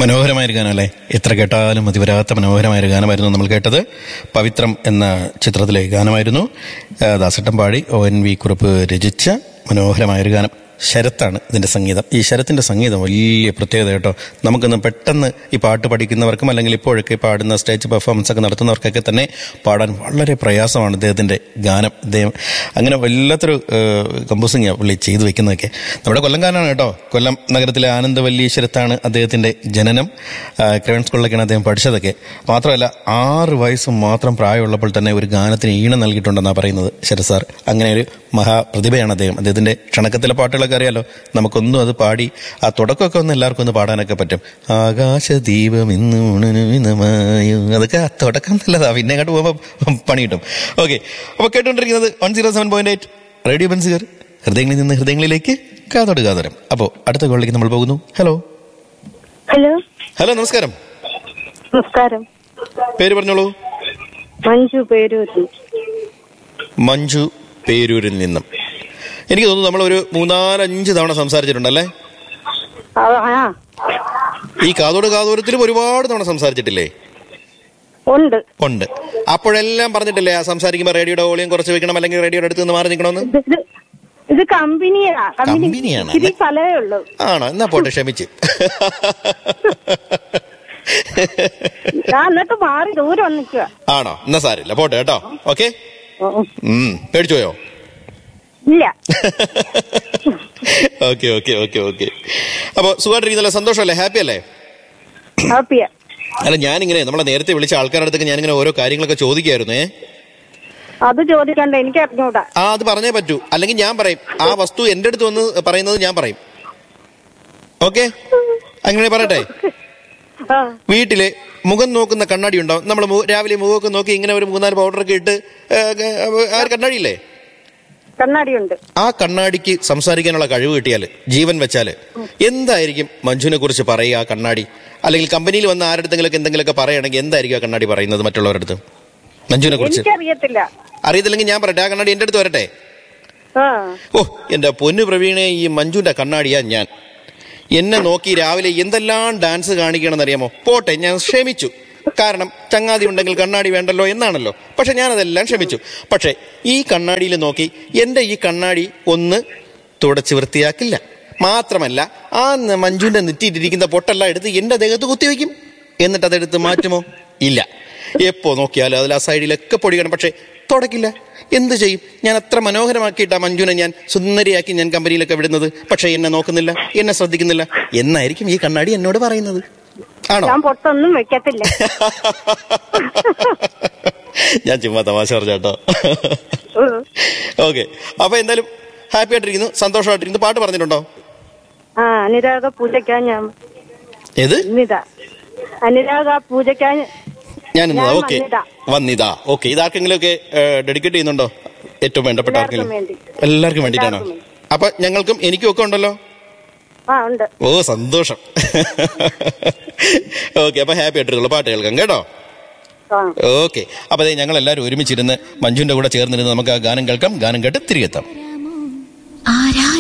മനോഹരമായൊരു ഗാനം അല്ലേ എത്ര കേട്ടാലും മതിവരാത്ത മനോഹരമായൊരു ഗാനമായിരുന്നു നമ്മൾ കേട്ടത് പവിത്രം എന്ന ചിത്രത്തിലെ ഗാനമായിരുന്നു ആ, ദാസട്ടം പാടി ഒ എൻ വി കുറിപ്പ് രചിച്ച മനോഹരമായൊരു ഗാനം ശരത്താണ് ഇതിന്റെ സംഗീതം ഈ ശരത്തിന്റെ സംഗീതം വലിയ പ്രത്യേകത കേട്ടോ നമുക്കൊന്ന് പെട്ടെന്ന് ഈ പാട്ട് പഠിക്കുന്നവർക്കും അല്ലെങ്കിൽ ഇപ്പോഴൊക്കെ പാടുന്ന സ്റ്റേജ് പെർഫോമൻസ് ഒക്കെ നടത്തുന്നവർക്കൊക്കെ തന്നെ പാടാൻ വളരെ പ്രയാസമാണ് ഇദ്ദേഹത്തിന്റെ ഗാനം ഇദ്ദേഹം അങ്ങനെ വല്ലാത്തൊരു കമ്പോസിങ് പുള്ളി ചെയ്തു വെക്കുന്നതൊക്കെ നമ്മുടെ കൊല്ലംകാരനാണ് കേട്ടോ കൊല്ലം നഗരത്തിലെ ആനന്ദവല്ലീശ്വരത്താണ് അദ്ദേഹത്തിന്റെ ജനനം ആ, ക്രവൺ സ്കൂളിലൊക്കെയാണ് അദ്ദേഹം പഠിച്ചതൊക്കെ മാത്രമല്ല ആറ് വയസ്സ് മാത്രം പ്രായമുള്ളപ്പോൾ തന്നെ ഒരു ഗാനത്തിന് ഈണം നൽകിയിട്ടുണ്ടെന്നാണ് പറയുന്നത് ശരത് സാർ അങ്ങനെ ഒരു മഹാപ്രതിഭയാണ് അദ്ദേഹം അദ്ദേഹത്തിന്റെ ക്ഷണക്കത്തിലെ പാട്ടുകളൊക്കെ അറിയാലോ നമുക്കൊന്നും അത് പാടി ആ തുടക്കമൊക്കെ ഒന്ന് എല്ലാവർക്കും ഒന്ന് പാടാനൊക്കെ പറ്റും ആകാശദീപം ഇന്ന് ഉണനുവിനമായോ അതൊക്കെ ആ തുടക്കം നല്ലതാ പിന്നെ അങ്ങോട്ട് പോകുമ്പോൾ പണി കിട്ടും ഓക്കെ അപ്പൊ കേട്ടുകൊണ്ടിരിക്കുന്നത് one zero seven point eight radio ബൻസുകർ ഹൃദയങ്ങളിൽ നിന്ന് ഹൃദയങ്ങളിലേക്ക് കാതോട് കാതോരം അപ്പോൾ അടുത്ത കോളിലേക്ക് നമ്മൾ പോകുന്നു ഹലോ ഹലോ ഹലോ നമസ്കാരം നമസ്കാരം പേര് പറഞ്ഞോളൂ മഞ്ജു പേരൂര് മഞ്ജു പേരൂരിൽ നിന്നും എനിക്ക് തോന്നുന്നു നമ്മൾ ഒരു മൂന്നാലഞ്ച് തവണ സംസാരിച്ചിട്ടുണ്ടല്ലേ ആ ആ, ഈ കാതോട് കാതോരത്തിലും ഒരുപാട് തവണ സംസാരിച്ചിട്ടില്ലേ ഉണ്ട് ഉണ്ട് അപ്പോഴെല്ലാം പറഞ്ഞിട്ടില്ലേ ആ സംസാരിക്കുമ്പോൾ റേഡിയോയുടെ വോളിയം കുറച്ച് വെക്കണം അല്ലെങ്കിൽ റേഡിയോയുടെ അടുത്ത് നിന്ന് മാറി നിൽക്കണമെന്ന് ഇത് ഇത് ഇത് കമ്പനിയാ കമ്പനി കമ്പനിയാണ് ഇത്തിരി സ്ഥലമേ ഉള്ളൂ ആണോ എന്നാ പോട്ടെ ക്ഷമിച്ച് ഞാൻ എന്നിട്ട് മാറി ദൂരെ വന്നിക്കുക ആണോ എന്നാ സാരില്ല പോട്ടെ കേട്ടോ ഓക്കെ ഉം പേടിച്ചു പോയോ ഇല്ല ഓക്കെ ഓക്കെ ഓക്കെ ഓക്കെ അപ്പൊ സുഖമായിട്ടിരിക്കുന്നല്ലേ സന്തോഷമല്ലേ ഹാപ്പി അല്ലേ ഹാപ്പിയാ അല്ല ഞാനിങ്ങനെ നമ്മളെ നേരത്തെ വിളിച്ച ആൾക്കാരുടെ അടുത്തൊക്കെ ഞാനിങ്ങനെ ഓരോ കാര്യങ്ങളൊക്കെ ചോദിക്കായിരുന്നേ അത് ചോദിക്കണ്ട എനിക്ക് അറിഞ്ഞൂടാ ആ അത് പറഞ്ഞേ പറ്റൂ അല്ലെങ്കിൽ ഞാൻ പറയും ആ വസ്തു എന്റെ അടുത്ത് വന്ന് പറയുന്നത് ഞാൻ പറയും ഓക്കെ അങ്ങനെ പറയട്ടെ ആ വീട്ടില് മുഖം നോക്കുന്ന കണ്ണാടി ഉണ്ടാവും നമ്മൾ രാവിലെ മുഖമൊക്കെ നോക്കി ഇങ്ങനെ ഒരു മൂന്നാല് പൗഡറൊക്കെ ഇട്ട് ഏ, ആ ഒരു കണ്ണാടിയില്ലേ കണ്ണാടിയുണ്ട് ആ കണ്ണാടിക്ക് സംസാരിക്കാനുള്ള കഴിവ് കിട്ടിയാൽ ജീവൻ വെച്ചാൽ എന്തായിരിക്കും മഞ്ജുവിനെ കുറിച്ച് പറയുക ആ കണ്ണാടി അല്ലെങ്കിൽ കമ്പനിയിൽ വന്ന ആരുടെങ്കിലൊക്കെ എന്തെങ്കിലുമൊക്കെ പറയുകയാണെങ്കിൽ എന്തായിരിക്കും ആ കണ്ണാടി പറയുന്നത് മറ്റുള്ളവരുടെ അടുത്ത് മഞ്ജുവിനെ കുറിച്ച് എനിക്കറിയത്തില്ല അറിയത്തില്ലെങ്കിൽ ഞാൻ പറയട്ടെ ആ കണ്ണാടി എന്റെ അടുത്ത് വരട്ടെ ആ ഓ എന്റെ പൊന്നു പ്രവീണെ ഈ മഞ്ജുവിന്റെ കണ്ണാടിയാ ഞാൻ എന്നെ നോക്കി രാവിലെ എന്തെല്ലാം ഡാൻസ് കാണിക്കണമെന്ന് അറിയാമോ പോട്ടെ ഞാൻ ക്ഷമിച്ചു കാരണം ചങ്ങാതി ഉണ്ടെങ്കിൽ കണ്ണാടി വേണ്ടല്ലോ എന്നാണല്ലോ പക്ഷെ ഞാനതെല്ലാം ക്ഷമിച്ചു പക്ഷെ ഈ കണ്ണാടിയിൽ നോക്കി എന്റെ ഈ കണ്ണാടി ഒന്ന് തുടച്ച് വൃത്തിയാക്കില്ല മാത്രമല്ല ആ ന- മഞ്ജുവിന്റെ നെറ്റിയിട്ടിരിക്കുന്ന പൊട്ടെല്ലാം എടുത്ത് എന്റെ ദേഹത്ത് കുത്തിവെക്കും എന്നിട്ട് അതെടുത്ത് മാറ്റുമോ ഇല്ല എപ്പോ നോക്കിയാലും അതിൽ ആ സൈഡിലൊക്കെ പൊടിയണം പക്ഷെ തുടക്കില്ല എന്ത് ചെയ്യും ഞാൻ അത്ര മനോഹരമാക്കിയിട്ടാ മഞ്ജുനെ ഞാൻ സുന്ദരിയാക്കി ഞാൻ കമ്പനിയിലൊക്കെ വിടുന്നത് പക്ഷെ എന്നെ നോക്കുന്നില്ല എന്നെ ശ്രദ്ധിക്കുന്നില്ല എന്നായിരിക്കും ഈ കണ്ണാടി എന്നോട് പറയുന്നത് ആണോ ഞാൻ പൊട്ടൊന്നും വെക്കത്തില്ല ഞാൻ ചുമ്മാ തമാശ പറഞ്ഞാട്ടോ ഉം. ഓക്കെ അപ്പൊ എന്തായാലും ഹാപ്പി ആയിട്ടിരിക്കുന്നു സന്തോഷമായിട്ടിരിക്കുന്നു പാട്ട് പറഞ്ഞിട്ടുണ്ടോ ആ അനുരാഗ പൂജയ്ക്കാ ഞാൻ ഏത് ഇന്നിതാ അനുരാഗ പൂജയ്ക്കാ ഞാൻ ഇന്നതാ ഞാൻ ഓക്കെ വന്നിതാ. വന്നിതാ ഓക്കെ ഇത് ആർക്കെങ്കിലും ഒക്കെ ഡെഡിക്കേറ്റ് ചെയ്യുന്നുണ്ടോ ഏറ്റവും വേണ്ടപ്പെട്ട എല്ലാവർക്കും ആർക്കെങ്കിലും വേണ്ടി. എല്ലാവർക്കും വേണ്ടിയിട്ടാണോ എല്ലാവർക്കും അപ്പൊ ഞങ്ങൾക്കും എനിക്കും ഒക്കെ ഉണ്ടല്ലോ ആ ഉണ്ട് ഓ സന്തോഷം ഓക്കെ അപ്പൊ ഹാപ്പി ആയിട്ടിരുന്നുള്ള പാട്ട് കേൾക്കാം കേട്ടോ ആ ഓക്കെ അപ്പൊ അതെ ഞങ്ങൾ എല്ലാവരും ഒരുമിച്ചിരുന്ന് മഞ്ജുവിന്റെ കൂടെ ചേർന്നിരുന്ന് നമുക്ക് ആ ഗാനം കേൾക്കാം ഗാനം കേട്ട് തിരികെത്താം ആരാ